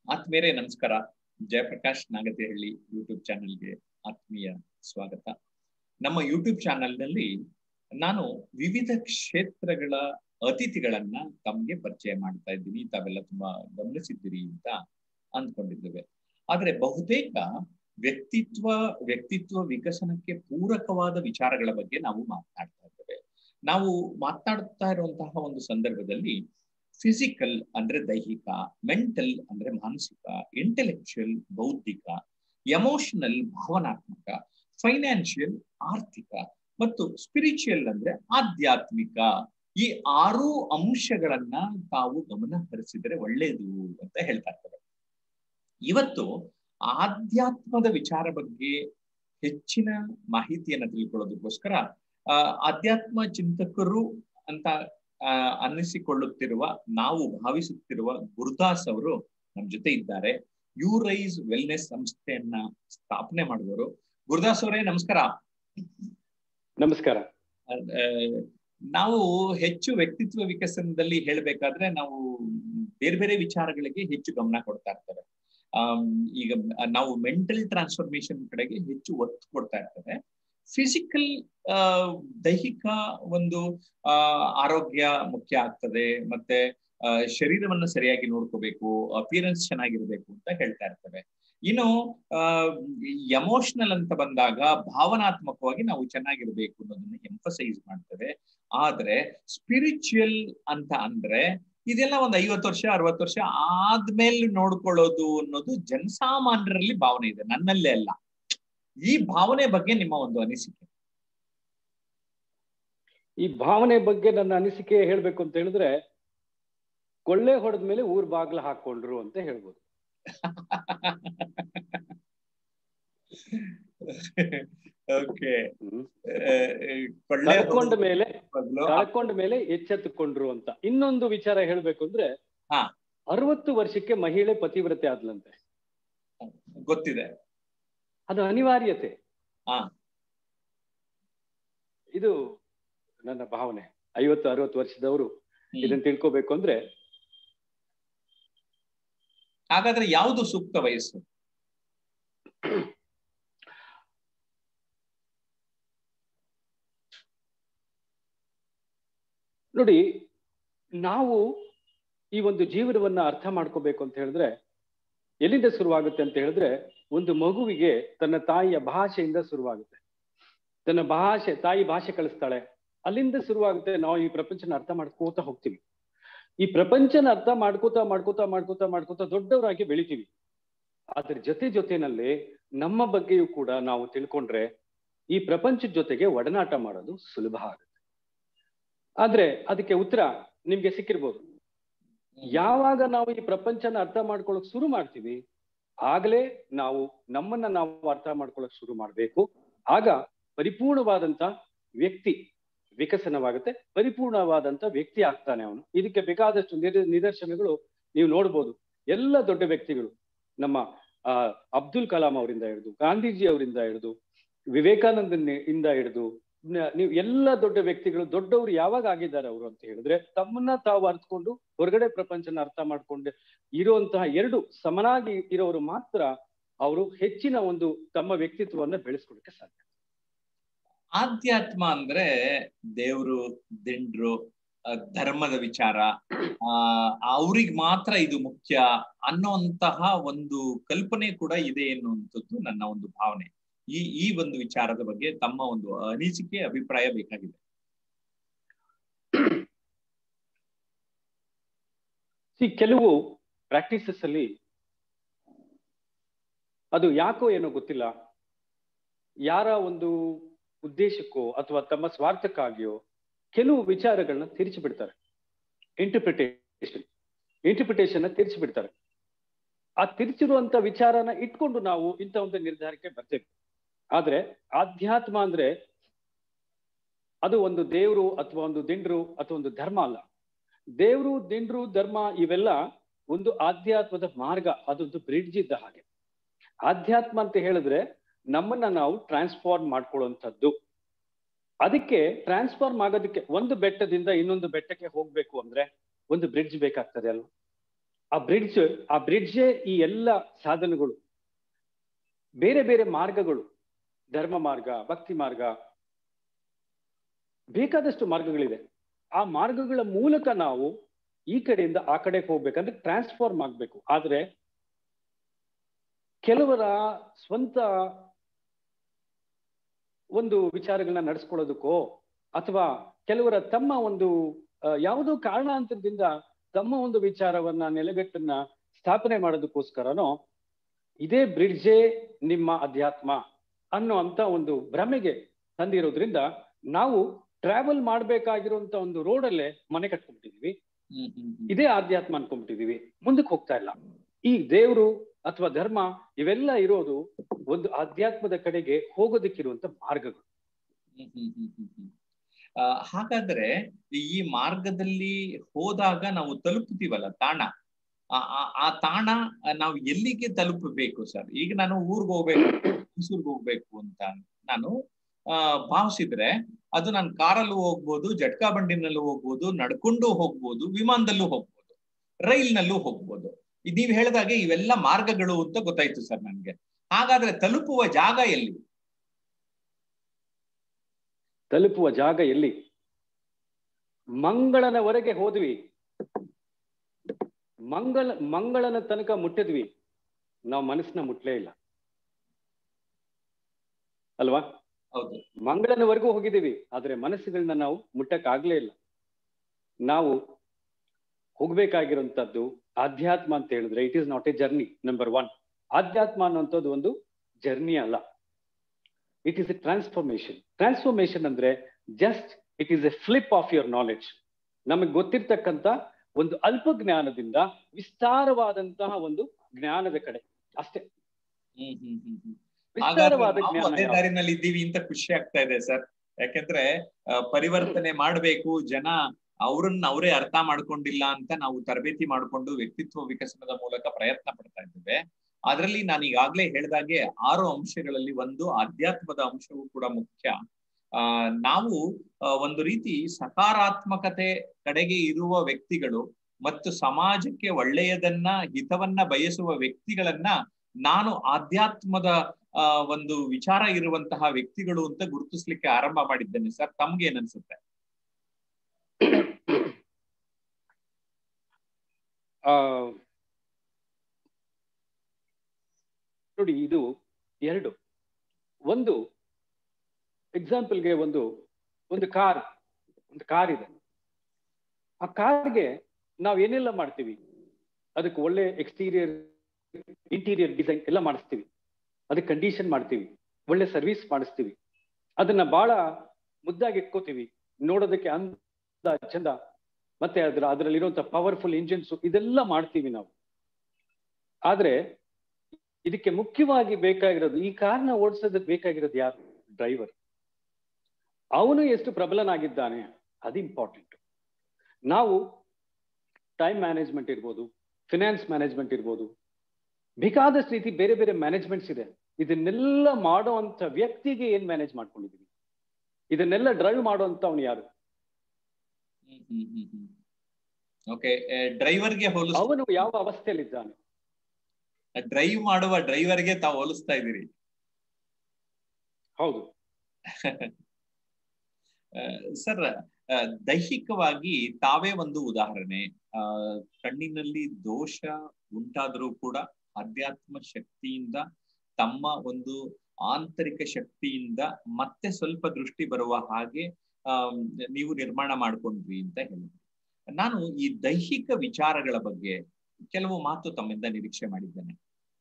ಆತ್ಮೀಯರೇ ನಮಸ್ಕಾರ ಜಯಪ್ರಕಾಶ್ ನಾಗತಿಹಳ್ಳಿ ಯೂಟ್ಯೂಬ್ ಚಾನೆಲ್ಗೆ ಆತ್ಮೀಯ ಸ್ವಾಗತ ನಮ್ಮ ಯೂಟ್ಯೂಬ್ ಚಾನೆಲ್ನಲ್ಲಿ ನಾನು ವಿವಿಧ ಕ್ಷೇತ್ರಗಳ ಅತಿಥಿಗಳನ್ನ ತಮ್ಗೆ ಪರಿಚಯ ಮಾಡ್ತಾ ಇದ್ದೀನಿ ತಾವೆಲ್ಲ ತುಂಬಾ ಗಮನಿಸಿದ್ದೀರಿ ಅಂತ ಅಂದ್ಕೊಂಡಿದ್ದೇವೆ ಆದ್ರೆ ಬಹುತೇಕ ವ್ಯಕ್ತಿತ್ವ ವ್ಯಕ್ತಿತ್ವ ವಿಕಸನಕ್ಕೆ ಪೂರಕವಾದ ವಿಚಾರಗಳ ಬಗ್ಗೆ ನಾವು ಮಾತನಾಡ್ತಾ ಇದ್ದೇವೆ ನಾವು ಮಾತನಾಡ್ತಾ ಇರುವಂತಹ ಒಂದು ಸಂದರ್ಭದಲ್ಲಿ ಫಿಸಿಕಲ್ ಅಂದ್ರೆ ದೈಹಿಕ ಮೆಂಟಲ್ ಅಂದ್ರೆ ಮಾನಸಿಕ ಇಂಟೆಲೆಕ್ಚುಯಲ್ ಬೌದ್ಧಿಕ ಎಮೋಷನಲ್ ಭಾವನಾತ್ಮಕ ಫೈನಾನ್ಷಿಯಲ್ ಆರ್ಥಿಕ ಮತ್ತು ಸ್ಪಿರಿಚುಯಲ್ ಅಂದ್ರೆ ಆಧ್ಯಾತ್ಮಿಕ ಈ ಆರು ಅಂಶಗಳನ್ನ ತಾವು ಗಮನ ಹರಿಸಿದರೆ ಒಳ್ಳೆಯದು ಅಂತ ಹೇಳ್ತಾ ಇರ್ತಾರೆ ಇವತ್ತು ಆಧ್ಯಾತ್ಮದ ವಿಚಾರ ಬಗ್ಗೆ ಹೆಚ್ಚಿನ ಮಾಹಿತಿಯನ್ನ ತಿಳ್ಕೊಳ್ಳೋದಕ್ಕೋಸ್ಕರ ಆ ಆಧ್ಯಾತ್ಮ ಚಿಂತಕರು ಅಂತ ಆ ಅನ್ನಿಸಿಕೊಳ್ಳುತ್ತಿರುವ ನಾವು ಭಾವಿಸುತ್ತಿರುವ ಗುರುದಾಸ್ ಅವರು ನಮ್ಮ ಜೊತೆ ಇದ್ದಾರೆ ಯೂರೈಸ್ ವೆಲ್ನೆಸ್ ಸಂಸ್ಥೆಯನ್ನ ಸ್ಥಾಪನೆ ಮಾಡಿದವರು ಗುರುದಾಸ್ ಅವರೇ ನಮಸ್ಕಾರ ನಮಸ್ಕಾರ ನಾವು ಹೆಚ್ಚು ವ್ಯಕ್ತಿತ್ವ ವಿಕಸನದಲ್ಲಿ ಹೇಳ್ಬೇಕಾದ್ರೆ ನಾವು ಬೇರೆ ಬೇರೆ ವಿಚಾರಗಳಿಗೆ ಹೆಚ್ಚು ಗಮನ ಕೊಡ್ತಾ ಇರ್ತಾರೆ ಈಗ ನಾವು ಮೆಂಟಲ್ ಟ್ರಾನ್ಸ್ಫಾರ್ಮೇಶನ್ ಕಡೆಗೆ ಹೆಚ್ಚು ಒತ್ತು ಕೊಡ್ತಾ ಇರ್ತೇವೆ ಫಿಸಿಕಲ್ ದೈಹಿಕ ಒಂದು ಆ ಆರೋಗ್ಯ ಮುಖ್ಯ ಆಗ್ತದೆ ಮತ್ತೆ ಶರೀರವನ್ನ ಸರಿಯಾಗಿ ನೋಡ್ಕೋಬೇಕು ಅಪಿಯರೆನ್ಸ್ ಚೆನ್ನಾಗಿರ್ಬೇಕು ಅಂತ ಹೇಳ್ತಾ ಇರ್ತೇವೆ ಇನ್ನು ಎಮೋಷನಲ್ ಅಂತ ಬಂದಾಗ ಭಾವನಾತ್ಮಕವಾಗಿ ನಾವು ಚೆನ್ನಾಗಿರ್ಬೇಕು ಅನ್ನೋದನ್ನ ಎಂಫಸೈಸ್ ಮಾಡ್ತೇವೆ ಆದ್ರೆ ಸ್ಪಿರಿಚುವಲ್ ಅಂತ ಅಂದ್ರೆ ಇದೆಲ್ಲ ಒಂದ್ ಐವತ್ತು ವರ್ಷ ಅರವತ್ತು ವರ್ಷ ಆದ್ಮೇಲೆ ನೋಡ್ಕೊಳ್ಳೋದು ಅನ್ನೋದು ಜನಸಾಮಾನ್ಯರಲ್ಲಿ ಭಾವನೆ ಇದೆ ನನ್ನಲ್ಲೇ ಅಲ್ಲ ಈ ಭಾವನೆ ಬಗ್ಗೆ ನಿಮ್ಮ ಒಂದು ಅನಿಸಿಕೆ ಈ ಭಾವನೆ ಬಗ್ಗೆ ನನ್ನ ಅನಿಸಿಕೆ ಹೇಳ್ಬೇಕು ಅಂತ ಹೇಳಿದ್ರೆ ಕೊಳ್ಳೆ ಹೊಡೆದ ಮೇಲೆ ಊರ್ ಬಾಗ್ಲ ಹಾಕೊಂಡ್ರು ಅಂತ ಹೇಳ್ಬೋದು ಓಕೆ ಕಳ್ಕೊಂಡ ಮೇಲೆ ಕಳ್ಕೊಂಡ ಮೇಲೆ ಎಚ್ಚೆತ್ತುಕೊಂಡ್ರು ಅಂತ ಇನ್ನೊಂದು ವಿಚಾರ ಹೇಳ್ಬೇಕು ಅಂದ್ರೆ ಅರವತ್ತು ವರ್ಷಕ್ಕೆ ಮಹಿಳೆ ಪತಿವ್ರತೆ ಆದ್ಲಂತೆ ಗೊತ್ತಿದೆ ಅದು ಅನಿವಾರ್ಯತೆ ಇದು ನನ್ನ ಭಾವನೆ ಐವತ್ತು ಅರವತ್ತು ವರ್ಷದವರು ಇದನ್ನ ತಿಳ್ಕೋಬೇಕು ಅಂದ್ರೆ ಹಾಗಾದ್ರೆ ಯಾವುದು ಸೂಕ್ತ ವಯಸ್ಸು ನೋಡಿ ನಾವು ಈ ಒಂದು ಜೀವನವನ್ನ ಅರ್ಥ ಮಾಡ್ಕೋಬೇಕು ಅಂತ ಹೇಳಿದ್ರೆ ಎಲ್ಲಿಂದ ಶುರುವಾಗುತ್ತೆ ಅಂತ ಹೇಳಿದ್ರೆ ಒಂದು ಮಗುವಿಗೆ ತನ್ನ ತಾಯಿಯ ಭಾಷೆಯಿಂದ ಶುರುವಾಗುತ್ತೆ ತನ್ನ ಭಾಷೆ ತಾಯಿ ಭಾಷೆ ಕಳಿಸ್ತಾಳೆ ಅಲ್ಲಿಂದ ಶುರುವಾಗುತ್ತೆ ನಾವು ಈ ಪ್ರಪಂಚನ ಅರ್ಥ ಮಾಡ್ಕೋತಾ ಹೋಗ್ತೀವಿ ಈ ಪ್ರಪಂಚನ ಅರ್ಥ ಮಾಡ್ಕೋತಾ ಮಾಡ್ಕೋತಾ ಮಾಡ್ಕೋತಾ ಮಾಡ್ಕೋತಾ ದೊಡ್ಡವರಾಗಿ ಬೆಳಿತೀವಿ ಅದ್ರ ಜೊತೆ ಜೊತೆನಲ್ಲಿ ನಮ್ಮ ಬಗ್ಗೆಯೂ ಕೂಡ ನಾವು ತಿಳ್ಕೊಂಡ್ರೆ ಈ ಪ್ರಪಂಚದ ಜೊತೆಗೆ ಒಡನಾಟ ಮಾಡೋದು ಸುಲಭ ಆಗುತ್ತೆ ಆದ್ರೆ ಅದಕ್ಕೆ ಉತ್ತರ ನಿಮ್ಗೆ ಸಿಕ್ಕಿರ್ಬೋದು ಯಾವಾಗ ನಾವು ಈ ಪ್ರಪಂಚನ ಅರ್ಥ ಮಾಡ್ಕೊಳಕ್ ಶುರು ಮಾಡ್ತೀವಿ ಆಗ್ಲೇ ನಾವು ನಮ್ಮನ್ನ ನಾವು ಅರ್ಥ ಮಾಡ್ಕೊಳಕ್ ಶುರು ಮಾಡ್ಬೇಕು ಆಗ ಪರಿಪೂರ್ಣವಾದಂತ ವ್ಯಕ್ತಿ ವಿಕಸನವಾಗುತ್ತೆ ಪರಿಪೂರ್ಣವಾದಂತ ವ್ಯಕ್ತಿ ಆಗ್ತಾನೆ ಅವನು ಇದಕ್ಕೆ ಬೇಕಾದಷ್ಟು ನಿದರ್ಶನಗಳು ನೀವು ನೋಡ್ಬೋದು ಎಲ್ಲ ದೊಡ್ಡ ವ್ಯಕ್ತಿಗಳು ನಮ್ಮ ಆ ಅಬ್ದುಲ್ ಕಲಾಂ ಅವರಿಂದ ಹಿಡಿದು ಗಾಂಧೀಜಿ ಅವರಿಂದ ಹಿಡಿದು ವಿವೇಕಾನಂದನ್ ಇಂದ ಹಿಡಿದು ನೀವು ಎಲ್ಲ ದೊಡ್ಡ ವ್ಯಕ್ತಿಗಳು ದೊಡ್ಡವರು ಯಾವಾಗ ಆಗಿದ್ದಾರೆ ಅವರು ಅಂತ ಹೇಳಿದ್ರೆ ತಮ್ಮನ್ನ ತಾವು ಅರ್ಥಕೊಂಡು ಹೊರಗಡೆ ಪ್ರಪಂಚನ ಅರ್ಥ ಮಾಡ್ಕೊಂಡು ಇರುವಂತಹ ಎರಡು ಸಮನಾಗಿ ಇರೋರು ಮಾತ್ರ ಅವರು ಹೆಚ್ಚಿನ ಒಂದು ತಮ್ಮ ವ್ಯಕ್ತಿತ್ವವನ್ನ ಬೆಳೆಸ್ಕೊಳಕ್ಕೆ ಸಾಧ್ಯ ಆಧ್ಯಾತ್ಮ ಅಂದ್ರೆ ದೇವ್ರು ದಿಂಡ್ರು ಧರ್ಮದ ವಿಚಾರ ಆ ಅವ್ರಿಗೆ ಮಾತ್ರ ಇದು ಮುಖ್ಯ ಅನ್ನೋಂತಹ ಒಂದು ಕಲ್ಪನೆ ಕೂಡ ಇದೆ ಎನ್ನುವಂಥದ್ದು ನನ್ನ ಒಂದು ಭಾವನೆ ಈ ಈ ಒಂದು ವಿಚಾರದ ಬಗ್ಗೆ ತಮ್ಮ ಒಂದು ಅನಿಸಿಕೆ ಅಭಿಪ್ರಾಯ ಬೇಕಾಗಿದೆ ಕೆಲವು ಪ್ರಾಕ್ಟೀಸಸ್ ಅಲ್ಲಿ ಅದು ಯಾಕೋ ಏನೋ ಗೊತ್ತಿಲ್ಲ ಯಾರ ಒಂದು ಉದ್ದೇಶಕ್ಕೋ ಅಥವಾ ತಮ್ಮ ಸ್ವಾರ್ಥಕ್ಕಾಗಿಯೋ ಕೆಲವು ವಿಚಾರಗಳನ್ನ ತಿರುಚಿ ಬಿಡ್ತಾರೆ ಇಂಟರ್ಪ್ರಿಟೇಷನ್ ಇಂಟರ್ಪ್ರಿಟೇಷನ್ ತಿರ್ಚಿ ಬಿಡ್ತಾರೆ ಆ ತಿರ್ಚಿರುವಂತ ವಿಚಾರನ ಇಟ್ಕೊಂಡು ನಾವು ಇಂಥ ಒಂದು ನಿರ್ಧಾರಕ್ಕೆ ಬರ್ತೇವೆ ಆದ್ರೆ ಆಧ್ಯಾತ್ಮ ಅಂದ್ರೆ ಅದು ಒಂದು ದೇವ್ರು ಅಥವಾ ಒಂದು ದಿಂಡ್ರು ಅಥವಾ ಒಂದು ಧರ್ಮ ಅಲ್ಲ ದೇವ್ರು ದಿಂಡ್ರು ಧರ್ಮ ಇವೆಲ್ಲ ಒಂದು ಆಧ್ಯಾತ್ಮದ ಮಾರ್ಗ ಅದೊಂದು ಬ್ರಿಡ್ಜ್ ಇದ್ದ ಹಾಗೆ ಆಧ್ಯಾತ್ಮ ಅಂತ ಹೇಳಿದ್ರೆ ನಮ್ಮನ್ನ ನಾವು ಟ್ರಾನ್ಸ್ಫಾರ್ಮ್ ಮಾಡ್ಕೊಳ್ಳುವಂಥದ್ದು ಅದಕ್ಕೆ ಟ್ರಾನ್ಸ್ಫಾರ್ಮ್ ಆಗೋದಕ್ಕೆ ಒಂದು ಬೆಟ್ಟದಿಂದ ಇನ್ನೊಂದು ಬೆಟ್ಟಕ್ಕೆ ಹೋಗ್ಬೇಕು ಅಂದ್ರೆ ಒಂದು ಬ್ರಿಡ್ಜ್ ಬೇಕಾಗ್ತದೆ ಅಲ್ವಾ ಆ ಬ್ರಿಡ್ಜ್ ಆ ಬ್ರಿಡ್ಜೇ ಈ ಎಲ್ಲ ಸಾಧನಗಳು ಬೇರೆ ಬೇರೆ ಮಾರ್ಗಗಳು ಧರ್ಮ ಮಾರ್ಗ ಭಕ್ತಿ ಮಾರ್ಗ ಬೇಕಾದಷ್ಟು ಮಾರ್ಗಗಳಿದೆ ಆ ಮಾರ್ಗಗಳ ಮೂಲಕ ನಾವು ಈ ಕಡೆಯಿಂದ ಆ ಕಡೆಗೆ ಹೋಗ್ಬೇಕಂದ್ರೆ ಟ್ರಾನ್ಸ್ಫಾರ್ಮ್ ಆಗ್ಬೇಕು ಆದ್ರೆ ಕೆಲವರ ಸ್ವಂತ ಒಂದು ವಿಚಾರಗಳನ್ನ ನಡೆಸ್ಕೊಳ್ಳೋದಕ್ಕೋ ಅಥವಾ ಕೆಲವರ ತಮ್ಮ ಒಂದು ಆ, ಯಾವುದೋ ಕಾರಣಾಂತರದಿಂದ ತಮ್ಮ ಒಂದು ವಿಚಾರವನ್ನ ನೆಲೆಗಟ್ಟನ್ನ ಸ್ಥಾಪನೆ ಮಾಡೋದಕ್ಕೋಸ್ಕರನೋ ಇದೇ ಬ್ರಿಡ್ಜೇ ನಿಮ್ಮ ಅಧ್ಯಾತ್ಮ ಅನ್ನೋ ಅಂತ ಒಂದು ಭ್ರಮೆಗೆ ತಂದಿರೋದ್ರಿಂದ ನಾವು ಟ್ರಾವೆಲ್ ಮಾಡ್ಬೇಕಾಗಿರುವಂತ ಒಂದು ರೋಡಲ್ಲೇ ಮನೆ ಕಟ್ಕೊಂಡ್ಬಿಟ್ಟಿದೀವಿ ಹ್ಮ್ ಹ್ಮ್ ಹ್ಮ್. ಇದೇ ಆಧ್ಯಾತ್ಮ ಅನ್ಕೊಂಡ್ಬಿಟ್ಟಿದೀವಿ ಮುಂದಕ್ಕೆ ಹೋಗ್ತಾ ಇಲ್ಲ ಈ ದೇವರು ಅಥವಾ ಧರ್ಮ ಇವೆಲ್ಲ ಇರೋದು ಒಂದು ಆಧ್ಯಾತ್ಮದ ಕಡೆಗೆ ಹೋಗೋದಕ್ಕಿರುವಂತ ಮಾರ್ಗಗಳು ಹ್ಮ್ ಹ್ಮ್ ಹ್ಮ್ ಹ್ಮ್ ಹ್ಮ್. ಆ, ಹಾಗಾದ್ರೆ ಈ ಮಾರ್ಗದಲ್ಲಿ ಹೋದಾಗ ನಾವು ತಲುಪುತ್ತೀವಲ್ಲ ತಾಣ ಆ- ಆ- ಆ ತಾಣ ಆ, ನಾವು ಎಲ್ಲಿಗೆ ತಲುಪಬೇಕು ಸರ್ ಈಗ ನಾನು ಊರ್ಗ್ ಹೋಗ್ಬೇಕು ಮೈಸೂರ್ಗ್ ಹೋಗ್ಬೇಕು ಅಂತ ನಾನು ಆ ಭಾವಿಸಿದ್ರೆ ಅದು ನಾನು ಕಾರಲ್ಲೂ ಹೋಗ್ಬೋದು ಜಟ್ಕಾ ಬಂಡಿನಲ್ಲೂ ಹೋಗ್ಬೋದು ನಡ್ಕೊಂಡು ಹೋಗ್ಬೋದು ವಿಮಾನದಲ್ಲೂ ಹೋಗ್ಬೋದು ರೈಲ್ನಲ್ಲೂ ಹೋಗ್ಬೋದು ಇದ್ ನೀವ್ ಹೇಳಿದಾಗೆ ಇವೆಲ್ಲ ಮಾರ್ಗಗಳು ಅಂತ ಗೊತ್ತಾಯ್ತು ಸರ್ ನನ್ಗೆ ಹಾಗಾದ್ರೆ ತಲುಪುವ ಜಾಗ ಎಲ್ಲಿ ತಲುಪುವ ಜಾಗ ಎಲ್ಲಿ ಮಂಗಳನವರೆಗೆ ಹೋದ್ವಿ ಮಂಗಳ ಮಂಗಳನ ತನಕ ಮುಟ್ಟಿದ್ವಿ ನಾವು ಮನಸ್ಸನ್ನ ಮುಟ್ಲೇ ಇಲ್ಲ ಅಲ್ವಾ ಹೌದು ಮಂಗಳನವರೆಗೂ ಹೋಗಿದ್ದೀವಿ ಆದ್ರೆ ಮನಸ್ಸುಗಳನ್ನ ನಾವು ಮುಟ್ಟಕ್ ಆಗ್ಲೇ ಇಲ್ಲ ನಾವು ಹೋಗ್ಬೇಕಾಗಿರುವಂತದ್ದು ಆಧ್ಯಾತ್ಮ ಅಂತ ಹೇಳಿದ್ರೆ it is not a journey number one ಆಧ್ಯಾತ್ಮ ಅನ್ನುವಂಥದ್ದು ಒಂದು ಜರ್ನಿ ಅಲ್ಲ it is a transformation transformation ಅಂದ್ರೆ just it is a flip of your knowledge ನಮಗೆ ಗೊತ್ತಿರ್ತಕ್ಕಂಥ ಒಂದು ಅಲ್ಪ ಜ್ಞಾನದಿಂದ ವಿಸ್ತಾರವಾದಂತಹ ಒಂದು ಜ್ಞಾನದ ಕಡೆ ಅಷ್ಟೇ ಹ್ಮ್ ಹ್ಮ್ ಹ್ಮ್ ಹ್ಮ್ ವಿಸ್ತಾರವಾದ ಹಾಗಾದ್ರೆ ನಾವು ಜ್ಞಾನ ಅದೇ ಯಾವುದು? ದಾರಿನಲ್ಲಿ ಇದ್ದೀವಿ ಅಂತ ಖುಷಿ ಆಗ್ತಾ ಇದೆ ಸರ್ ಯಾಕಂದ್ರೆ ಆ, ಪರಿವರ್ತನೆ ಮಾಡ್ಬೇಕು ಜನ ಅವ್ರನ್ನ ಅವರೇ ಅರ್ಥ ಮಾಡ್ಕೊಂಡಿಲ್ಲ ಅಂತ ನಾವು ತರಬೇತಿ ಮಾಡ್ಕೊಂಡು ವ್ಯಕ್ತಿತ್ವ ವಿಕಸನದ ಮೂಲಕ ಪ್ರಯತ್ನ ಪಡ್ತಾ ಇದ್ದೇವೆ ಅದರಲ್ಲಿ ನಾನು ಈಗಾಗ್ಲೇ ಹೇಳ್ದಾಗೆ ಆರು ಅಂಶಗಳಲ್ಲಿ ಒಂದು ಆಧ್ಯಾತ್ಮದ ಅಂಶವೂ ಕೂಡ ಮುಖ್ಯ ಆ ನಾವು ಆ, ಒಂದು ರೀತಿ ಸಕಾರಾತ್ಮಕತೆ ಕಡೆಗೆ ಇರುವ ವ್ಯಕ್ತಿಗಳು ಮತ್ತು ಸಮಾಜಕ್ಕೆ ಒಳ್ಳೆಯದನ್ನ ಹಿತವನ್ನ ಬಯಸುವ ವ್ಯಕ್ತಿಗಳನ್ನ ನಾನು ಆಧ್ಯಾತ್ಮದ ಆ ಒಂದು ವಿಚಾರ ಇರುವಂತಹ ವ್ಯಕ್ತಿಗಳು ಅಂತ ಗುರುತಿಸ್ಲಿಕ್ಕೆ ಆರಂಭ ಮಾಡಿದ್ದೇನೆ ಸರ್ ತಮ್ಗೆ ಏನನ್ಸುತ್ತೆ ಆ ನೋಡಿ ಇದು ಎರಡು ಒಂದು ಎಕ್ಸಾಂಪಲ್ಗೆ ಒಂದು ಒಂದು ಕಾರ್ ಒಂದು ಕಾರ್ ಇದೆ ಆ ಕಾರ್ಗೆ ನಾವು ಏನೆಲ್ಲ ಮಾಡ್ತೀವಿ ಅದಕ್ಕೆ ಒಳ್ಳೆ ಎಕ್ಸ್ಟೀರಿಯರ್ ಇಂಟೀರಿಯರ್ ಡಿಸೈನ್ ಎಲ್ಲ ಮಾಡಿಸ್ತೀವಿ ಅದಕ್ಕೆ ಕಂಡೀಷನ್ ಮಾಡ್ತೀವಿ ಒಳ್ಳೆ ಸರ್ವಿಸ್ ಮಾಡಿಸ್ತೀವಿ ಅದನ್ನ ಬಹಳ ಮುದ್ದಾಗಿ ಇಟ್ಕೋತೀವಿ ನೋಡೋದಕ್ಕೆ ಅಂದ ಚಂದ ಮತ್ತೆ ಅದ್ರ ಅದರಲ್ಲಿರುವಂತ ಪವರ್ಫುಲ್ ಇಂಜಿನ್ಸ್ ಇದೆಲ್ಲ ಮಾಡ್ತೀವಿ ನಾವು ಆದ್ರೆ ಇದಕ್ಕೆ ಮುಖ್ಯವಾಗಿ ಬೇಕಾಗಿರೋದು ಈ ಕಾರ್ನ ಓಡಿಸೋದಕ್ಕೆ ಬೇಕಾಗಿರೋದು ಯಾರು ಡ್ರೈವರ್ ಅವನು ಎಷ್ಟು ಪ್ರಬಲನಾಗಿದ್ದಾನೆ ಅದು ಇಂಪಾರ್ಟೆಂಟ್ ನಾವು ಟೈಮ್ ಮ್ಯಾನೇಜ್ಮೆಂಟ್ ಇರ್ಬೋದು ಫಿನಾನ್ಸ್ ಮ್ಯಾನೇಜ್ಮೆಂಟ್ ಇರ್ಬೋದು ಬೇಕಾದಷ್ಟು ರೀತಿ ಬೇರೆ ಬೇರೆ ಮ್ಯಾನೇಜ್ಮೆಂಟ್ಸ್ ಇದೆ ಇದನ್ನೆಲ್ಲ ಮಾಡುವಂತ ವ್ಯಕ್ತಿಗೆ ಏನ್ ಮ್ಯಾನೇಜ್ ಮಾಡ್ಕೊಂಡಿದೀವಿ ಇದನ್ನೆಲ್ಲ ಡ್ರೈವ್ ಮಾಡುವಂತ ಅವನು ಯಾರು ಓಕೆ ಡ್ರೈವರ್ಗೆ ಹೋಲಿಸ್ ಅವನು ಯಾವ ಅವಸ್ಥೆಯಲ್ಲಿದ್ದಾನೆ ಡ್ರೈವ್ ಮಾಡುವ ಡ್ರೈವರ್ಗೆ ತಾವು ಹೋಲಿಸ್ತಾ ಇದ್ದೀರಿ ಹೌದು ಸರ್ ದೈಹಿಕವಾಗಿ ತಾವೇ ಒಂದು ಉದಾಹರಣೆ ಆ ಕಣ್ಣಿನಲ್ಲಿ ದೋಷ ಉಂಟಾದರೂ ಕೂಡ ಅಧ್ಯಾತ್ಮ ಶಕ್ತಿಯಿಂದ ತಮ್ಮ ಒಂದು ಆಂತರಿಕ ಶಕ್ತಿಯಿಂದ ಮತ್ತೆ ಸ್ವಲ್ಪ ದೃಷ್ಟಿ ಬರುವ ಹಾಗೆ ಆ ನೀವು ನಿರ್ಮಾಣ ಮಾಡ್ಕೊಂಡ್ರಿ ಅಂತ ಹೇಳಿದ್ರಿ ನಾನು ಈ ದೈಹಿಕ ವಿಚಾರಗಳ ಬಗ್ಗೆ ಕೆಲವು ಮಾತು ತಮ್ಮಿಂದ ನಿರೀಕ್ಷೆ ಮಾಡಿದ್ದೇನೆ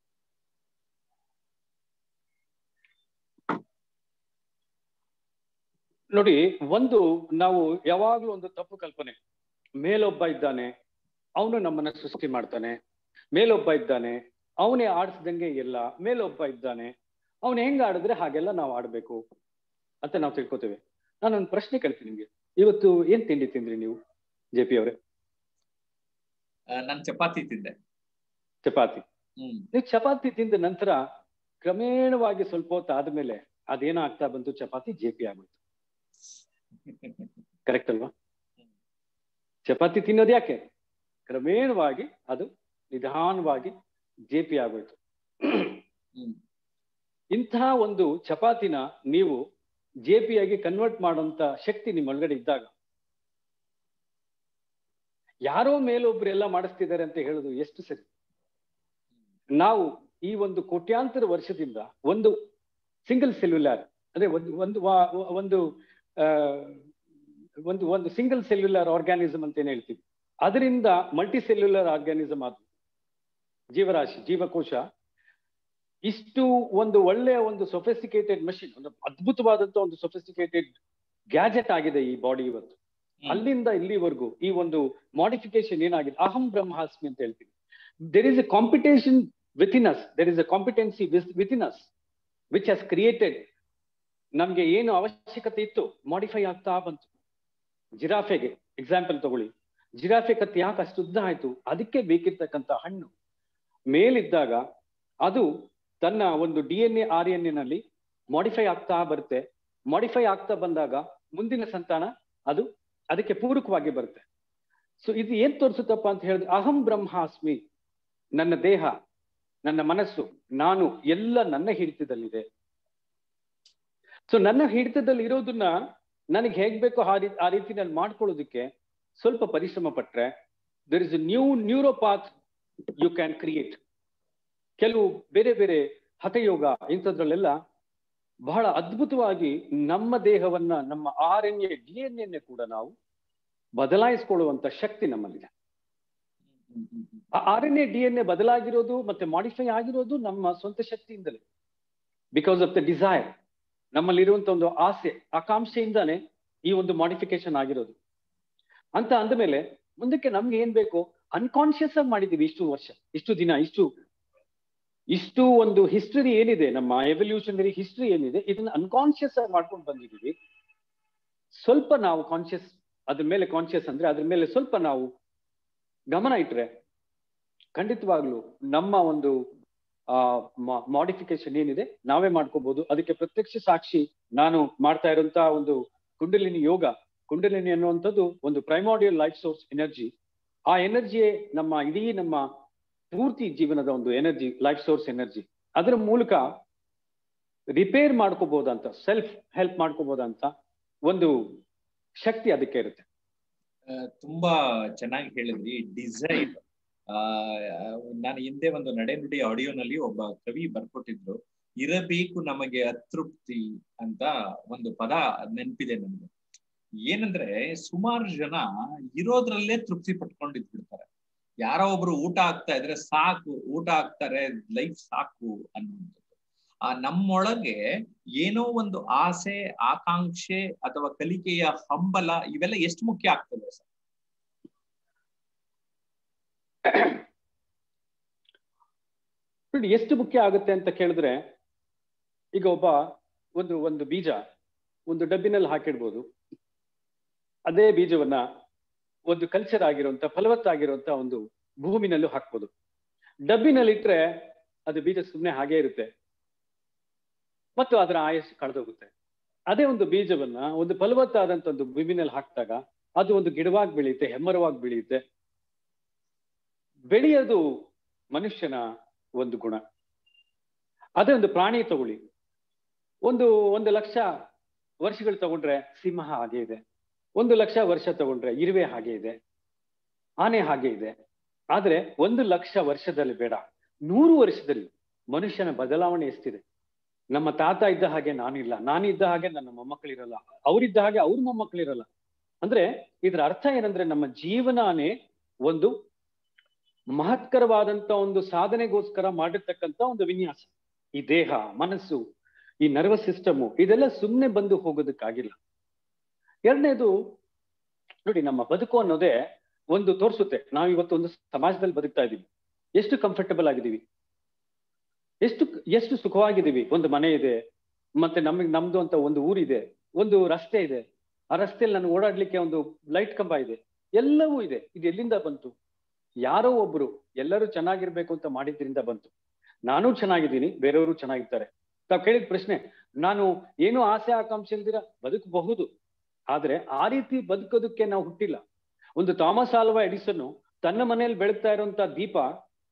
ನೋಡಿ ಒಂದು ನಾವು ಯಾವಾಗ್ಲೂ ಒಂದು ತಪ್ಪು ಕಲ್ಪನೆ ಮೇಲೊಬ್ಬ ಇದ್ದಾನೆ ಅವನು ನಮ್ಮನ್ನ ಸೃಷ್ಟಿ ಮಾಡ್ತಾನೆ ಮೇಲೊಬ್ಬ ಇದ್ದಾನೆ ಅವನೇ ಆಡಿಸ್ದಂಗೆ ಎಲ್ಲ ಮೇಲೊಬ್ಬ ಇದ್ದಾನೆ ಅವನು ಹೆಂಗ್ ಆಡಿದ್ರೆ ಹಾಗೆಲ್ಲ ನಾವು ಆಡ್ಬೇಕು ಅಂತ ನಾವು ತಿಳ್ಕೊತೇವೆ ನಾನೊಂದು ಪ್ರಶ್ನೆ ಕೇಳ್ತೀನಿ ನಿಮ್ಗೆ ಇವತ್ತು ಏನ್ ತಿಂಡಿ ತಿಂದ್ರಿ ನೀವು ಜೆ ಪಿ ಅವರೇ ನಾನು ಚಪಾತಿ ತಿಂದೆ ಚಪಾತಿ ಹ್ಮ್ ನೀವು ಚಪಾತಿ ತಿಂದ ನಂತರ ಕ್ರಮೇಣವಾಗಿ ಸ್ವಲ್ಪ ಹೊತ್ತು ಆದ್ಮೇಲೆ ಅದೇನೋ ಆಗ್ತಾ ಬಂತು ಚಪಾತಿ ಜೆ ಪಿ ಆಗೋಯ್ತು ಕರೆಕ್ಟ್ ಅಲ್ವಾ ಚಪಾತಿ ತಿನ್ನೋದು ಯಾಕೆ ಕ್ರಮೇಣವಾಗಿ ಅದು ನಿಧಾನವಾಗಿ ಜೆ ಪಿ ಆಗೋಯ್ತು ಹ್ಮ್ ಇಂತಹ ಒಂದು ಚಪಾತಿನ ನೀವು ಜೆ ಪಿ ಆಗಿ ಕನ್ವರ್ಟ್ ಮಾಡುವಂತ ಶಕ್ತಿ ನಿಮ್ಮೊಳಗಡೆ ಇದ್ದಾಗ ಯಾರೋ ಮೇಲೊಬ್ರು ಎಲ್ಲ ಮಾಡಿಸ್ತಿದ್ದಾರೆ ಅಂತ ಹೇಳೋದು ಎಷ್ಟು ಸರಿ ನಾವು ಈ ಒಂದು ಕೋಟ್ಯಾಂತರ ವರ್ಷದಿಂದ ಒಂದು ಸಿಂಗಲ್ ಸೆಲ್ಯುಲಾರ್ ಅದೇ ಒಂದು ಒಂದು ವಾ- ಒಂದು ಆ, ಒಂದು ಒಂದು ಸಿಂಗಲ್ ಸೆಲ್ಯುಲಾರ್ ಆರ್ಗ್ಯಾನಿಸಮ್ ಅಂತ ಏನ್ ಹೇಳ್ತೀವಿ ಅದರಿಂದ ಮಲ್ಟಿ ಸೆಲ್ಯುಲರ್ ಆರ್ಗ್ಯಾನಿಸಮ್ ಆದ ಜೀವರಾಶಿ ಜೀವಕೋಶ ಇಷ್ಟು ಒಂದು ಒಳ್ಳೆಯ ಒಂದು ಸೊಫಿಸ್ಟಿಕೇಟೆಡ್ ಮಷಿನ್ ಒಂದು ಅದ್ಭುತವಾದಂತ ಒಂದು ಸೊಫಿಸ್ಟಿಕೇಟೆಡ್ ಗ್ಯಾಜೆಟ್ ಆಗಿದೆ ಈ ಬಾಡಿ ಇವತ್ತು ಅಲ್ಲಿಂದ ಇಲ್ಲಿವರೆಗೂ ಈ ಒಂದು ಮಾಡಿಫಿಕೇಶನ್ ಏನಾಗಿದೆ ಅಹಂ ಬ್ರಹ್ಮಾಸ್ಮಿ ಅಂತ ಹೇಳ್ತೀವಿ there is a competition within us there is a competency within us which has created ನಮ್ಗೆ ಏನು ಅವಶ್ಯಕತೆ ಇತ್ತು ಮಾಡಿಫೈ ಆಗ್ತಾ ಬಂತು ಜಿರಾಫೆಗೆ ಎಕ್ಸಾಂಪಲ್ ತಗೊಳ್ಳಿ ಜಿರಾಫೆ ಕತ್ತಿ ಯಾಕೆ ಅಷ್ಟು ಉದ್ದ ಆಯ್ತು ಅದಕ್ಕೆ ಬೇಕಿರ್ತಕ್ಕಂಥ ಹಣ್ಣು ಮೇಲಿದ್ದಾಗ ಅದು ತನ್ನ ಒಂದು ಡಿ ಎನ್ ಎ ಆರ್ ಎನ್ ನಲ್ಲಿ ಮಾಡಿಫೈ ಆಗ್ತಾ ಬರುತ್ತೆ ಮಾಡಿಫೈ ಆಗ್ತಾ ಬಂದಾಗ ಮುಂದಿನ ಸಂತಾನ ಅದು ಅದಕ್ಕೆ ಪೂರಕವಾಗಿ ಬರುತ್ತೆ ಸೊ ಇದು ಏನ್ ತೋರಿಸುತ್ತಪ್ಪ ಅಂತ ಹೇಳಿದ್ರೆ ಅಹಂ ಬ್ರಹ್ಮಾಸ್ಮಿ ನನ್ನ ದೇಹ ನನ್ನ ಮನಸ್ಸು ನಾನು ಎಲ್ಲ ನನ್ನ ಹಿಡಿತದಲ್ಲಿದೆ ಸೊ ನನ್ನ ಹಿಡಿತದಲ್ಲಿ ಇರೋದನ್ನ ನನಗೆ ಹೇಗ್ ಬೇಕೋ ಆ ರೀತಿ ಆ ರೀತಿ ನಾನು ಮಾಡ್ಕೊಳ್ಳೋದಕ್ಕೆ ಸ್ವಲ್ಪ ಪರಿಶ್ರಮ ಪಟ್ರೆ there is new neuropath you can create ಕೆಲವು ಬೇರೆ ಬೇರೆ ಹಠಯೋಗ ಇಂಥದ್ರಲ್ಲೆಲ್ಲ ಬಹಳ ಅದ್ಭುತವಾಗಿ ನಮ್ಮ ದೇಹವನ್ನ ನಮ್ಮ R N A D N N ಕೂಡ ನಾವು ಬದಲಾಯಿಸಿಕೊಳ್ಳುವಂತ ಶಕ್ತಿ ನಮ್ಮಲ್ಲಿದೆ ಹ್ಮ್ ಹ್ಮ್ ಹ್ಮ್ ಆ R N A D N A ಬದಲಾಗಿರೋದು ಮತ್ತೆ ಮಾಡಿಫೈ ಆಗಿರೋದು ನಮ್ಮ ಸ್ವಂತ ಶಕ್ತಿಯಿಂದಲೇ ಬಿಕಾಸ್ ಆಫ್ ದ ಡಿಸೈರ್ ನಮ್ಮಲ್ಲಿರುವಂತ ಒಂದು ಆಸೆ ಆಕಾಂಕ್ಷೆಯಿಂದಾನೆ ಈ ಒಂದು ಮಾಡಿಫಿಕೇಶನ್ ಆಗಿರೋದು ಅಂತ ಅಂದಮೇಲೆ ಮುಂದಕ್ಕೆ ನಮ್ಗೆ ಏನ್ ಬೇಕು ಅನ್ಕಾನ್ಶಿಯಸ್ ಆಗಿ ಮಾಡಿದೀವಿ ಇಷ್ಟು ವರ್ಷ ಇಷ್ಟು ದಿನ ಇಷ್ಟು ಇಷ್ಟು ಒಂದು ಹಿಸ್ಟರಿ ಏನಿದೆ ನಮ್ಮ ಎವಲ್ಯೂಷನರಿ ಹಿಸ್ಟರಿ ಏನಿದೆ ಇದನ್ನ ಅನ್ಕಾನ್ಶಿಯಸ್ ಆಗಿ ಮಾಡ್ಕೊಂಡು ಬಂದಿದ್ದೀವಿ ಸ್ವಲ್ಪ ನಾವು ಕಾನ್ಶಿಯಸ್ ಅದ್ರ ಮೇಲೆ ಕಾನ್ಶಿಯಸ್ ಅಂದ್ರೆ ಅದ್ರ ಮೇಲೆ ಸ್ವಲ್ಪ ನಾವು ಗಮನ ಇಟ್ರೆ ಖಂಡಿತವಾಗ್ಲು ನಮ್ಮ ಒಂದು ಆ ಮಾಡಿಫಿಕೇಶನ್ ಏನಿದೆ ನಾವೇ ಮಾಡ್ಕೋಬಹುದು ಅದಕ್ಕೆ ಪ್ರತ್ಯಕ್ಷ ಸಾಕ್ಷಿ ನಾನು ಮಾಡ್ತಾ ಇರುವಂತಹ ಒಂದು ಕುಂಡಲಿನಿ ಯೋಗ ಕುಂಡಲಿನಿ ಅನ್ನುವಂಥದ್ದು ಒಂದು ಪ್ರೈಮಾಡಿಯಲ್ ಲೈಫ್ ಸೋರ್ಸ್ ಎನರ್ಜಿ ಆ ಎನರ್ಜಿಯೇ ನಮ್ಮ ಇಡೀ ನಮ್ಮ ಪೂರ್ತಿ ಜೀವನದ ಒಂದು ಎನರ್ಜಿ ಲೈಫ್ ಸೋರ್ಸ್ ಎನರ್ಜಿ ಅದರ ಮೂಲಕ ರಿಪೇರ್ ಮಾಡ್ಕೋಬಹುದಂತ ಸೆಲ್ಫ್ ಹೆಲ್ಪ್ ಮಾಡ್ಕೋಬಹುದಂತ ಒಂದು ಶಕ್ತಿ ಅದಕ್ಕೆ ಇರುತ್ತೆ ಆ, ತುಂಬಾ ಚೆನ್ನಾಗಿ ಹೇಳಿದ್ರಿ ಡಿಸೈರ್ ಆ ನಾನು ಹಿಂದೆ ಒಂದು ನಡೆನುಡಿ ಆಡಿಯೋನಲ್ಲಿ ಒಬ್ಬ ಕವಿ ಬರ್ಕೊಟ್ಟಿದ್ರು ಇರಬೇಕು ನಮಗೆ ಅತೃಪ್ತಿ ಅಂತ ಒಂದು ಪದ ನೆನಪಿದೆ ನನಗೆ ಏನಂದ್ರೆ ಸುಮಾರು ಜನ ಇರೋದ್ರಲ್ಲೇ ತೃಪ್ತಿ ಪಟ್ಕೊಂಡಿದ್ಬಿಡ್ತಾರೆ ಯಾರೋ ಒಬ್ರು ಊಟ ಆಗ್ತಾ ಇದ್ರೆ ಸಾಕು ಊಟ ಆಗ್ತಾರೆ ಲೈಫ್ ಸಾಕು ಅನ್ನುವಂಥದ್ದು ಆ ನಮ್ಮೊಳಗೆ ಏನೋ ಒಂದು ಆಸೆ ಆಕಾಂಕ್ಷೆ ಅಥವಾ ಕಲಿಕೆಯ ಹಂಬಲ ಇವೆಲ್ಲ ಎಷ್ಟು ಮುಖ್ಯ ಆಗ್ತದೆ ಸರ್ ನೋಡಿ ಎಷ್ಟು ಮುಖ್ಯ ಆಗುತ್ತೆ ಅಂತ ಕೇಳಿದ್ರೆ ಈಗ ಒಬ್ಬ ಒಂದು ಒಂದು ಬೀಜ ಒಂದು ಡಬ್ಬಿನಲ್ಲಿ ಹಾಕಿಡ್ಬೋದು ಅದೇ ಬೀಜವನ್ನ ಒಂದು ಕಲ್ಚರ್ ಆಗಿರುವಂತ ಫಲವತ್ತಾಗಿರುವಂತ ಒಂದು ಭೂಮಿನಲ್ಲೂ ಹಾಕ್ಬೋದು ಡಬ್ಬಿನಲ್ಲಿ ಇಟ್ರೆ ಅದು ಬೀಜ ಸುಮ್ಮನೆ ಹಾಗೆ ಇರುತ್ತೆ ಮತ್ತು ಅದರ ಆಯಸ್ಸು ಕಳೆದೋಗುತ್ತೆ ಅದೇ ಒಂದು ಬೀಜವನ್ನ ಒಂದು ಫಲವತ್ತಾದಂತ ಒಂದು ಭೂಮಿನಲ್ಲಿ ಹಾಕಿದಾಗ ಅದು ಒಂದು ಗಿಡವಾಗಿ ಬೆಳೆಯುತ್ತೆ ಹೆಮ್ಮರವಾಗಿ ಬೆಳೆಯುತ್ತೆ ಬೆಳೆಯೋದು ಮನುಷ್ಯನ ಒಂದು ಗುಣ ಅದೇ ಒಂದು ಪ್ರಾಣಿ ತಗೊಳ್ಳಿ ಒಂದು ಒಂದು ಲಕ್ಷ ವರ್ಷಗಳು ತಗೊಂಡ್ರೆ ಸಿಂಹ ಹಾಗೆ ಇದೆ ಒಂದು ಲಕ್ಷ ವರ್ಷ ತಗೊಂಡ್ರೆ ಇರುವೆ ಹಾಗೆ ಇದೆ ಆನೆ ಹಾಗೆ ಇದೆ ಆದ್ರೆ ಒಂದು ಲಕ್ಷ ವರ್ಷದಲ್ಲಿ ಬೇಡ ನೂರು ವರ್ಷದಲ್ಲಿ ಮನುಷ್ಯನ ಬದಲಾವಣೆ ಎಷ್ಟಿದೆ ನಮ್ಮ ತಾತ ಇದ್ದ ಹಾಗೆ ನಾನಿಲ್ಲ ನಾನಿದ್ದ ಹಾಗೆ ನನ್ನ ಮೊಮ್ಮಕ್ಕಳಿರಲ್ಲ ಅವರಿದ್ದ ಹಾಗೆ ಅವ್ರ ಮೊಮ್ಮಕ್ಕಳಿರಲ್ಲ ಅಂದ್ರೆ ಇದ್ರ ಅರ್ಥ ಏನಂದ್ರೆ ನಮ್ಮ ಜೀವನಾನೇ ಒಂದು ಮಹತ್ಕರವಾದಂತ ಒಂದು ಸಾಧನೆಗೋಸ್ಕರ ಮಾಡಿರ್ತಕ್ಕಂಥ ಒಂದು ವಿನ್ಯಾಸ ಈ ದೇಹ ಮನಸ್ಸು ಈ ನರ್ವಸ್ ಸಿಸ್ಟಮು ಇದೆಲ್ಲ ಸುಮ್ಮನೆ ಬಂದು ಹೋಗೋದಕ್ಕಾಗಿಲ್ಲ ಎರಡನೇದು ನೋಡಿ ನಮ್ಮ ಬದುಕು ಅನ್ನೋದೇ ಒಂದು ತೋರಿಸುತ್ತೆ ನಾವು ಇವತ್ತು ಒಂದು ಸಮಾಜದಲ್ಲಿ ಬದುಕ್ತಾ ಇದೀವಿ ಎಷ್ಟು ಕಂಫರ್ಟಬಲ್ ಆಗಿದ್ದೀವಿ ಎಷ್ಟು ಎಷ್ಟು ಸುಖವಾಗಿದ್ದೀವಿ ಒಂದು ಮನೆ ಇದೆ ಮತ್ತೆ ನಮಗೆ ನಮ್ದು ಅಂತ ಒಂದು ಊರಿದೆ ಒಂದು ರಸ್ತೆ ಇದೆ ಆ ರಸ್ತೆಯಲ್ಲಿ ನಾನು ಓಡಾಡ್ಲಿಕ್ಕೆ ಒಂದು ಲೈಟ್ ಕಂಬ ಇದೆ ಎಲ್ಲವೂ ಇದೆ ಇದು ಎಲ್ಲಿಂದ ಬಂತು ಯಾರೋ ಒಬ್ರು ಎಲ್ಲರೂ ಚೆನ್ನಾಗಿರ್ಬೇಕು ಅಂತ ಮಾಡಿದ್ರಿಂದ ಬಂತು ನಾನು ಚೆನ್ನಾಗಿದ್ದೀನಿ ಬೇರೆಯವರು ಚೆನ್ನಾಗಿರ್ತಾರೆ ತಾವು ಕೇಳಿದ ಪ್ರಶ್ನೆ ನಾನು ಏನು ಆಸೆ ಆಕಾಂಕ್ಷೆ ಇಲ್ದಿರ ಬದುಕಬಹುದು ಆದ್ರೆ ಆ ರೀತಿ ಬದುಕೋದಕ್ಕೆ ನಾವು ಹುಟ್ಟಿಲ್ಲ ಒಂದು ಥಾಮಸ್ ಆಲ್ವಾ ಎಡಿಸನ್ ತನ್ನ ಮನೆಯಲ್ಲಿ ಬೆಳಗ್ತಾ ಇರುವಂತ ದೀಪ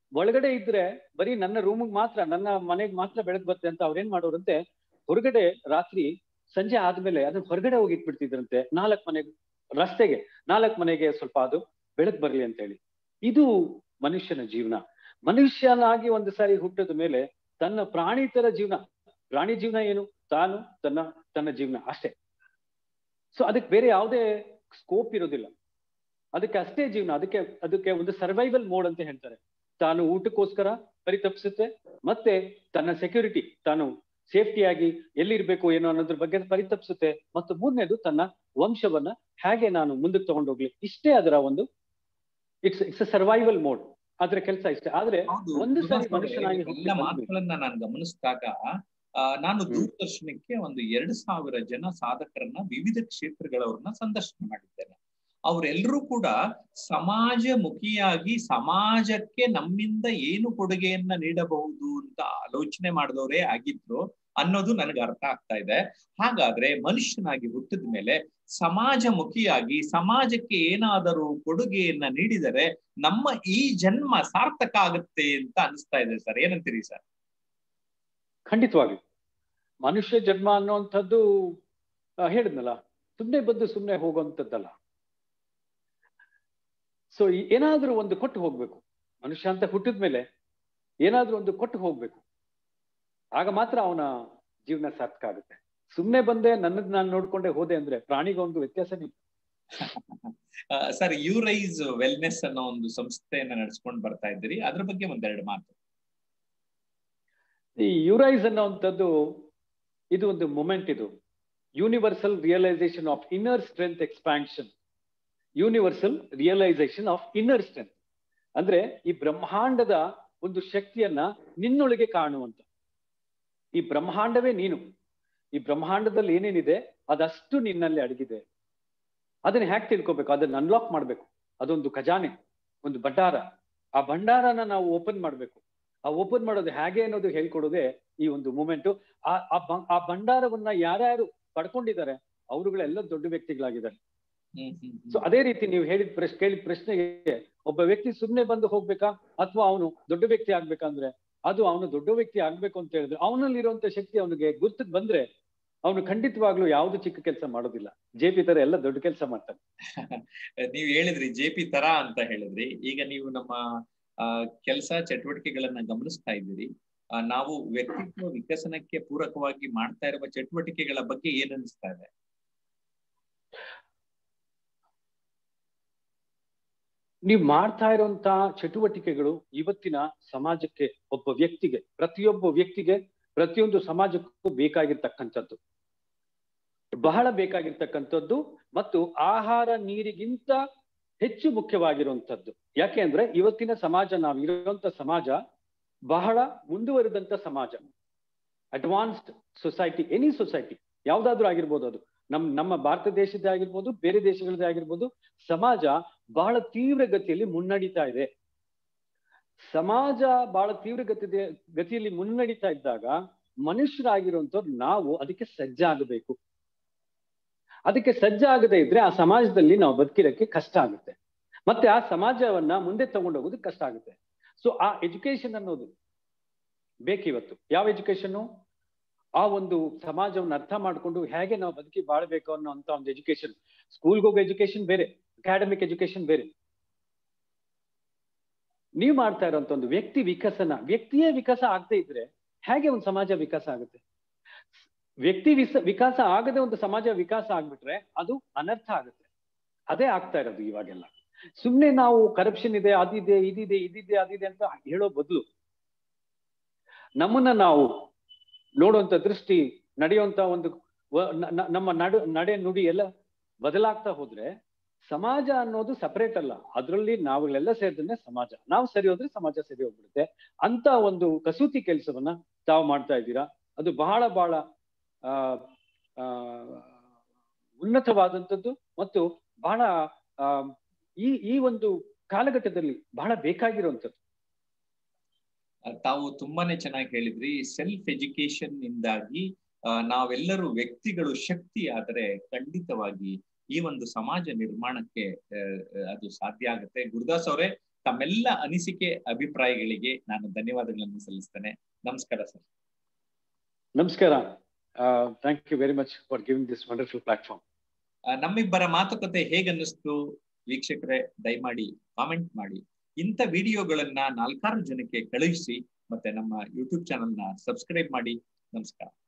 ಒಳಗಡೆ ಇದ್ರೆ ಬರೀ ನನ್ನ ರೂಮಿಗೆ ಮಾತ್ರ ನನ್ನ ಮನೆಗೆ ಮಾತ್ರ ಬೆಳಕು ಬರುತ್ತೆ ಅಂತ ಅವ್ರೇನ್ ಮಾಡೋರಂತೆ ಹೊರಗಡೆ ರಾತ್ರಿ ಸಂಜೆ ಆದ್ಮೇಲೆ ಅದನ್ನ ಹೊರಗಡೆ ಹೋಗಿ ಇಟ್ಬಿಡ್ತಿದ್ರಂತೆ ನಾಲ್ಕ್ ಮನೆಗೆ ರಸ್ತೆಗೆ ನಾಲ್ಕ್ ಮನೆಗೆ ಸ್ವಲ್ಪ ಅದು ಬೆಳಕು ಬರ್ಲಿ ಅಂತ ಹೇಳಿ ಇದು ಮನುಷ್ಯನ ಜೀವನ ಮನುಷ್ಯನಾಗಿ ಒಂದು ಸಾರಿ ಹುಟ್ಟಿದ ಮೇಲೆ ತನ್ನ ಪ್ರಾಣಿ ತರ ಜೀವನ ಪ್ರಾಣಿ ಜೀವನ ಏನು ತಾನು ತನ್ನ ತನ್ನ ಜೀವನ ಅಷ್ಟೇ ಸೊ ಅದಕ್ಕೆ ಬೇರೆ ಯಾವುದೇ ಸ್ಕೋಪ್ ಇರೋದಿಲ್ಲ ಅದಕ್ಕೆ ಅಷ್ಟೇ ಜೀವನ ಅದಕ್ಕೆ ಅದಕ್ಕೆ ಒಂದು ಸರ್ವೈವಲ್ ಮೋಡ್ ಅಂತ ಹೇಳ್ತಾರೆ ತಾನು ಊಟಕ್ಕೋಸ್ಕರ ಪರಿತಪಿಸುತ್ತೆ ಮತ್ತೆ ತನ್ನ ಸೆಕ್ಯೂರಿಟಿ ತಾನು ಸೇಫ್ಟಿಯಾಗಿ ಎಲ್ಲಿರ್ಬೇಕು ಏನೋ ಅನ್ನೋದ್ರ ಬಗ್ಗೆ ಪರಿತಪಿಸುತ್ತೆ ಮತ್ತು ಮೂರನೇದು ತನ್ನ ವಂಶವನ್ನ ಹೇಗೆ ನಾನು ಮುಂದಕ್ಕೆ ತಗೊಂಡೋಗ್ಲಿ ಇಷ್ಟೇ ಅದರ ಒಂದು ಇಟ್ಸ್ ಇಟ್ಸ್ ಸರ್ವೈವಲ್ ಮೋಡ್ ಅದ್ರ ಕೆಲಸ ಇಷ್ಟೇ ಆದ್ರೆ ಒಂದು ಸಾರಿ ಮನುಷ್ಯನಾಗಿ ಎಲ್ಲ ಮಾತುಗಳನ್ನ ನಾನು ಗಮನಿಸಿದಾಗ ನಾನು ದೂರದರ್ಶನಕ್ಕೆ ಒಂದು ಎರಡು ಸಾವಿರ ಜನ ಸಾಧಕರನ್ನ ವಿವಿಧ ಕ್ಷೇತ್ರಗಳವ್ರನ್ನ ಸಂದರ್ಶನ ಮಾಡಿದ್ದೇನೆ ಅವರೆಲ್ಲರೂ ಕೂಡ ಸಮಾಜಮುಖಿಯಾಗಿ ಸಮಾಜಕ್ಕೆ ನಮ್ಮಿಂದ ಏನು ಕೊಡುಗೆಯನ್ನ ನೀಡಬಹುದು ಅಂತ ಆಲೋಚನೆ ಮಾಡಿದವರೇ ಆಗಿದ್ರು ಅನ್ನೋದು ನನಗೆ ಅರ್ಥ ಆಗ್ತಾ ಇದೆ ಹಾಗಾದ್ರೆ ಮನುಷ್ಯನಾಗಿ ಹುಟ್ಟಿದ ಮೇಲೆ ಸಮಾಜಮುಖಿಯಾಗಿ ಸಮಾಜಕ್ಕೆ ಏನಾದರೂ ಕೊಡುಗೆಯನ್ನ ನೀಡಿದರೆ ನಮ್ಮ ಈ ಜನ್ಮ ಸಾರ್ಥಕ ಆಗುತ್ತೆ ಅಂತ ಅನಿಸ್ತಾ ಇದೆ ಸರ್ ಏನಂತೀರಿ ಸರ್ ಖಂಡಿತವಾಗಿ ಮನುಷ್ಯ ಜನ್ಮ ಅನ್ನುವಂಥದ್ದು ಹೇಳಿದ್ನಲ್ಲ ಸುಮ್ಮನೆ ಬಂದು ಸುಮ್ಮನೆ ಹೋಗುವಂಥದ್ದಲ್ಲ ಸೊ ಏನಾದ್ರೂ ಒಂದು ಕೊಟ್ಟು ಹೋಗ್ಬೇಕು ಮನುಷ್ಯ ಅಂತ ಹುಟ್ಟಿದ ಮೇಲೆ ಏನಾದ್ರೂ ಒಂದು ಕೊಟ್ಟು ಹೋಗ್ಬೇಕು ಆಗ ಮಾತ್ರ ಅವನ ಜೀವನ ಸಾರ್ಥಕ ಆಗುತ್ತೆ ಸುಮ್ಮನೆ ಬಂದೆ ನನ್ನದ್ ನಾನು ನೋಡ್ಕೊಂಡೆ ಹೋದೆ ಅಂದ್ರೆ ಪ್ರಾಣಿಗೆ ಒಂದು ವ್ಯತ್ಯಾಸನೇ ಸರ್ ಯೂರೈಸ್ ವೆಲ್ನೆಸ್ ಅನ್ನೋ ಒಂದು ಸಂಸ್ಥೆಯನ್ನ ನಡೆಸ್ಕೊಂಡು ಬರ್ತಾ ಇದ್ದೀರಿ ಅದ್ರ ಬಗ್ಗೆ ಒಂದೆರಡು ಮಾತು ಈ ಯುರೈಸ್ ಅನ್ನೋವಂಥದ್ದು ಇದು ಒಂದು ಮೂಮೆಂಟ್ ಇದು universal realisation of inner strength expansion universal realisation of inner strength ಅಂದ್ರೆ ಈ ಬ್ರಹ್ಮಾಂಡದ ಒಂದು ಶಕ್ತಿಯನ್ನ ನಿನ್ನೊಳಗೆ ಕಾಣುವಂತ ಈ ಬ್ರಹ್ಮಾಂಡವೇ ನೀನು ಈ ಬ್ರಹ್ಮಾಂಡದಲ್ಲಿ ಏನೇನಿದೆ ಅದಷ್ಟು ನಿನ್ನಲ್ಲಿ ಅಡಗಿದೆ ಅದನ್ನ ಹ್ಯಾಕ್ ತಿಳ್ಕೊಬೇಕು ಅದನ್ನ ಅನ್ಲಾಕ್ ಮಾಡ್ಬೇಕು ಅದೊಂದು ಖಜಾನೆ ಒಂದು ಭಂಡಾರ ಆ ಭಂಡಾರನ ನಾವು ಓಪನ್ ಮಾಡ್ಬೇಕು ಆ ಓಪನ್ ಮಾಡೋದು ಹೇಗೆ ಅನ್ನೋದು ಹೇಳ್ಕೊಡೋದೇ ಈ ಒಂದು ಮೂಮೆಂಟ್ ಆ ಆ ಭಂಡಾರವನ್ನ ಯಾರ್ಯಾರು ಪಡ್ಕೊಂಡಿದ್ದಾರೆ ಅವರುಗಳೆಲ್ಲ ದೊಡ್ಡ ವ್ಯಕ್ತಿಗಳಾಗಿದ್ದಾರೆ ಸೊ ಅದೇ ರೀತಿ ನೀವು ಹೇಳಿದ ಪ್ರಶ್ನೆ ಕೇಳಿದ ಪ್ರಶ್ನೆಗೆ ಒಬ್ಬ ವ್ಯಕ್ತಿ ಸುಮ್ಮನೆ ಬಂದು ಹೋಗ್ಬೇಕಾ ಅಥವಾ ಅವನು ದೊಡ್ಡ ವ್ಯಕ್ತಿ ಆಗ್ಬೇಕಂದ್ರೆ ಅದು ಅವನು ದೊಡ್ಡ ವ್ಯಕ್ತಿ ಆಗ್ಬೇಕು ಅಂತ ಹೇಳಿದ್ರೆ ಅವನಲ್ಲಿರುವಂತ ಶಕ್ತಿ ಅವನಿಗೆ ಗುರ್ತಕ್ ಬಂದ್ರೆ ಅವನು ಖಂಡಿತವಾಗ್ಲೂ ಯಾವ್ದು ಚಿಕ್ಕ ಕೆಲಸ ಮಾಡೋದಿಲ್ಲ ಜೆ ಪಿ ತರ ಎಲ್ಲ ದೊಡ್ಡ ಕೆಲಸ ಮಾಡ್ತಾನೆ ನೀವು ಹೇಳಿದ್ರಿ ಜೆ ಪಿ ತರ ಅಂತ ಹೇಳಿದ್ರಿ ಈಗ ನೀವು ನಮ್ಮ ಕೆಲಸ ಚಟುವಟಿಕೆಗಳನ್ನ ಗಮನಿಸ್ತಾ ಇದ್ದೀರಿ ನಾವು ವ್ಯಕ್ತಿತ್ವ ವಿಕಸನಕ್ಕೆ ಪೂರಕವಾಗಿ ಮಾಡ್ತಾ ಇರುವ ಚಟುವಟಿಕೆಗಳ ಬಗ್ಗೆ ಏನ್ ಅನಿಸ್ತಾ ಇದೆ ನೀವು ಮಾಡ್ತಾ ಇರುವಂತ ಚಟುವಟಿಕೆಗಳು ಇವತ್ತಿನ ಸಮಾಜಕ್ಕೆ ಒಬ್ಬ ವ್ಯಕ್ತಿಗೆ ಪ್ರತಿಯೊಬ್ಬ ವ್ಯಕ್ತಿಗೆ ಪ್ರತಿಯೊಂದು ಸಮಾಜಕ್ಕೂ ಬೇಕಾಗಿರ್ತಕ್ಕಂಥದ್ದು ಬಹಳ ಬೇಕಾಗಿರ್ತಕ್ಕಂಥದ್ದು ಮತ್ತು ಆಹಾರ ನೀರಿಗಿಂತ ಹೆಚ್ಚು ಮುಖ್ಯವಾಗಿರುವಂಥದ್ದು ಯಾಕೆ ಅಂದ್ರೆ ಇವತ್ತಿನ ಸಮಾಜ ನಾವು ಇರುವಂತ ಸಮಾಜ ಬಹಳ ಮುಂದುವರಿದಂತ ಸಮಾಜ ಅಡ್ವಾನ್ಸ್ಡ್ ಸೊಸೈಟಿ ಎನಿ ಸೊಸೈಟಿ ಯಾವ್ದಾದ್ರೂ ಆಗಿರ್ಬೋದು ಅದು ನಮ್ ನಮ್ಮ ಭಾರತ ದೇಶದ ಆಗಿರ್ಬೋದು ಬೇರೆ ದೇಶಗಳದೇ ಆಗಿರ್ಬೋದು ಸಮಾಜ ಬಹಳ ತೀವ್ರ ಗತಿಯಲ್ಲಿ ಮುನ್ನಡೀತಾ ಇದೆ ಸಮಾಜ ಬಹಳ ತೀವ್ರ ಗತಿ ಗತಿಯಲ್ಲಿ ಮುನ್ನಡೀತಾ ಇದ್ದಾಗ ಮನುಷ್ಯರಾಗಿರುವಂತವ್ರು ನಾವು ಅದಕ್ಕೆ ಸಜ್ಜಾಗಬೇಕು ಅದಕ್ಕೆ ಸಜ್ಜಾಗದೇ ಇದ್ರೆ ಆ ಸಮಾಜದಲ್ಲಿ ನಾವು ಬದುಕಿರಕ್ಕೆ ಕಷ್ಟ ಆಗುತ್ತೆ ಮತ್ತೆ ಆ ಸಮಾಜವನ್ನ ಮುಂದೆ ತಗೊಂಡೋಗೋದು ಕಷ್ಟ ಆಗುತ್ತೆ ಸೊ ಆ ಎಜುಕೇಶನ್ ಅನ್ನೋದು ಬೇಕಿವತ್ತು ಯಾವ ಎಜುಕೇಶನ್ ಆ ಒಂದು ಸಮಾಜವನ್ನು ಅರ್ಥ ಮಾಡ್ಕೊಂಡು ಹೇಗೆ ನಾವು ಬದುಕಿ ಬಾಳ್ಬೇಕು ಅನ್ನೋ ಅಂತ ಒಂದು ಎಜುಕೇಶನ್ ಸ್ಕೂಲ್ಗೆ ಹೋಗೋ ಎಜುಕೇಶನ್ ಬೇರೆ ಅಕಾಡೆಮಿಕ್ ಎಜುಕೇಶನ್ ಬೇರೆ ನೀವು ಮಾಡ್ತಾ ಇರೋಂತ ಒಂದು ವ್ಯಕ್ತಿ ವಿಕಸನ ವ್ಯಕ್ತಿಯೇ ವಿಕಾಸ ಆಗದೆ ಇದ್ರೆ ಹೇಗೆ ಒಂದು ಸಮಾಜ ವಿಕಾಸ ಆಗುತ್ತೆ ವ್ಯಕ್ತಿ ವಿಸ ವಿಕಾಸ ಆಗದೆ ಒಂದು ಸಮಾಜ ವಿಕಾಸ ಆಗ್ಬಿಟ್ರೆ ಅದು ಅನರ್ಥ ಆಗುತ್ತೆ ಅದೇ ಆಗ್ತಾ ಇರೋದು ಇವಾಗೆಲ್ಲ ಸುಮ್ನೆ ನಾವು ಕರಪ್ಷನ್ ಇದೆ ಅದಿದೆ ಇದಿದೆ ಇದಿದೆ ಅದಿದೆ ಅಂತ ಹೇಳೋ ಬದಲು ನಮ್ಮನ್ನ ನಾವು ನೋಡುವಂತ ದೃಷ್ಟಿ ನಡೆಯುವಂತ ಒಂದು ನಮ್ಮ ನಡು ನಡೆ ನುಡಿ ಎಲ್ಲ ಬದಲಾಗ್ತಾ ಹೋದ್ರೆ ಸಮಾಜ ಅನ್ನೋದು ಸಪರೇಟ್ ಅಲ್ಲ ಅದರಲ್ಲಿ ನಾವುಗಳೆಲ್ಲ ಸೇರಿದ್ರೆ ಸಮಾಜ ನಾವು ಸರಿ ಹೋದ್ರೆ ಸಮಾಜ ಸರಿ ಹೋಗ್ಬಿಡುತ್ತೆ ಅಂತ ಒಂದು ಕಸೂತಿ ಕೆಲಸವನ್ನ ತಾವು ಮಾಡ್ತಾ ಇದ್ದೀರಾ ಅದು ಬಹಳ ಬಹಳ ಆ ಉನ್ನತವಾದಂಥದ್ದು ಮತ್ತು ಬಹಳ ಆ ಈ ಈ ಒಂದು ಕಾಲಘಟ್ಟದಲ್ಲಿ ಬಹಳ ಬೇಕಾಗಿರುವಂಥದ್ದು ತಾವು ತುಂಬಾನೇ ಚೆನ್ನಾಗಿ ಹೇಳಿದ್ರಿ ಸೆಲ್ಫ್ ಎಜುಕೇಶನ್ ಇಂದಾಗಿ ನಾವೆಲ್ಲರೂ ವ್ಯಕ್ತಿಗಳು ಶಕ್ತಿ ಆದರೆ ಖಂಡಿತವಾಗಿ ಈ ಒಂದು ಸಮಾಜ ನಿರ್ಮಾಣಕ್ಕೆ ಅದು ಸಾಧ್ಯ ಆಗುತ್ತೆ ಗುರುದಾಸ್ ಅವರೇ ತಮ್ಮೆಲ್ಲ ಅನಿಸಿಕೆ ಅಭಿಪ್ರಾಯಗಳಿಗೆ ನಾನು ಧನ್ಯವಾದಗಳನ್ನು ಸಲ್ಲಿಸ್ತೇನೆ ನಮಸ್ಕಾರ ಸರ್ ನಮಸ್ಕಾರ thank you very much for giving this wonderful platform ನಮ್ಮಿಬ್ಬರ ಮಾತುಕತೆ ಹೇಗನ್ನಿಸ್ತು ವೀಕ್ಷಕರೇ ದಯಮಾಡಿ ಕಾಮೆಂಟ್ ಮಾಡಿ ಇಂಥ ವಿಡಿಯೋಗಳನ್ನ ನಾಲ್ಕಾರು ಜನಕ್ಕೆ ಕಳುಹಿಸಿ ಮತ್ತೆ ನಮ್ಮ ಯೂಟ್ಯೂಬ್ ಚಾನೆಲ್ನ ಸಬ್ಸ್ಕ್ರೈಬ್ ಮಾಡಿ ನಮಸ್ಕಾರ